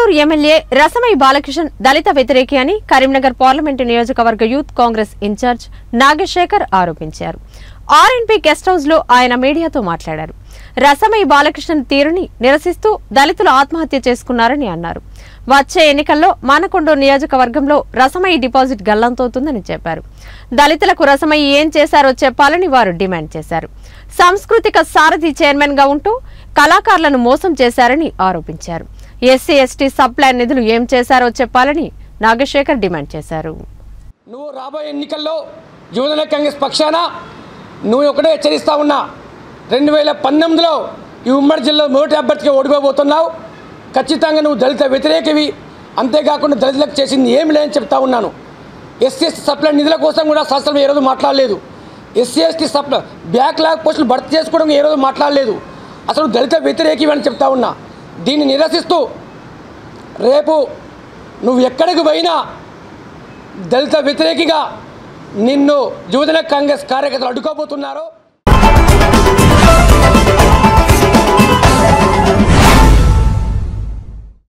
Guntur MLA Rasamayi Balakishan దళిత వ్యతిరేకి అని కరీంనగర్ పార్లమెంటు నియోజకవర్గ యూత్ కాంగ్రెస్ ఇన్ఛార్జ్ నాగశేఖర్ ఆరోపించారు ఆర్ఎన్పి గెస్ట్ హౌస్ లో ఆయన మీడియాతో మాట్లాడారు రసమై బాలకృష్ణన్ తీరుని నిరసిస్తూ దళితులు ఆత్మహత్య చేసుకున్నారని అన్నారు వచ్చే ఎన్నికల్లో మానకొండూరు నియోజకవర్గంలో రసమయి డిపాజిట్ గల్లంతవుతుందని చెప్పారు దళితులకు రసమయి ఏం చేశారో చెప్పాలని వారు డిమాండ్ చేశారు సాంస్కృతిక సారథి చైర్మన్ గా ఉంటూ కళాకారులను మోసం చేశారని ఆరోపించారు ఎస్సీ ఎస్టీ సబ్ ప్లాన్ నిధులు ఏం చేశారో చెప్పాలని నాగశేఖర్ డిమాండ్ చేశారు నువ్వు రాబోయే ఎన్నికల్లో యువజన కాంగ్రెస్ పక్షాన నువ్వు ఒకటే హెచ్చరిస్తా ఉన్నా రెండు వేల పంతొమ్మిదిలో ఈ ఉమ్మడి జిల్లా మొదటి అభ్యర్థిగా ఓడిపోబోతున్నావు ఖచ్చితంగా నువ్వు దళిత వ్యతిరేకవి అంతేకాకుండా దళితులకు చేసింది ఏమి లేదని చెప్తా ఉన్నాను ఎస్సీ ఎస్టీ సప్లై నిధుల కోసం కూడా శాస్త్రం ఏ రోజు మాట్లాడలేదు ఎస్సీ ఎస్టీ సప్లై బ్యాక్లాగ్ పోస్టులు భర్తీ చేసుకోవడం ఏ రోజు మాట్లాడలేదు అసలు దళిత వ్యతిరేకివి అని చెప్తా ఉన్నా దీన్ని నిరసిస్తూ రేపు నువ్వు ఎక్కడికి పోయినా దళిత వ్యతిరేకిగా నిన్ను యువజన కాంగ్రెస్ కార్యకర్తలు అడ్డుకోబోతున్నారు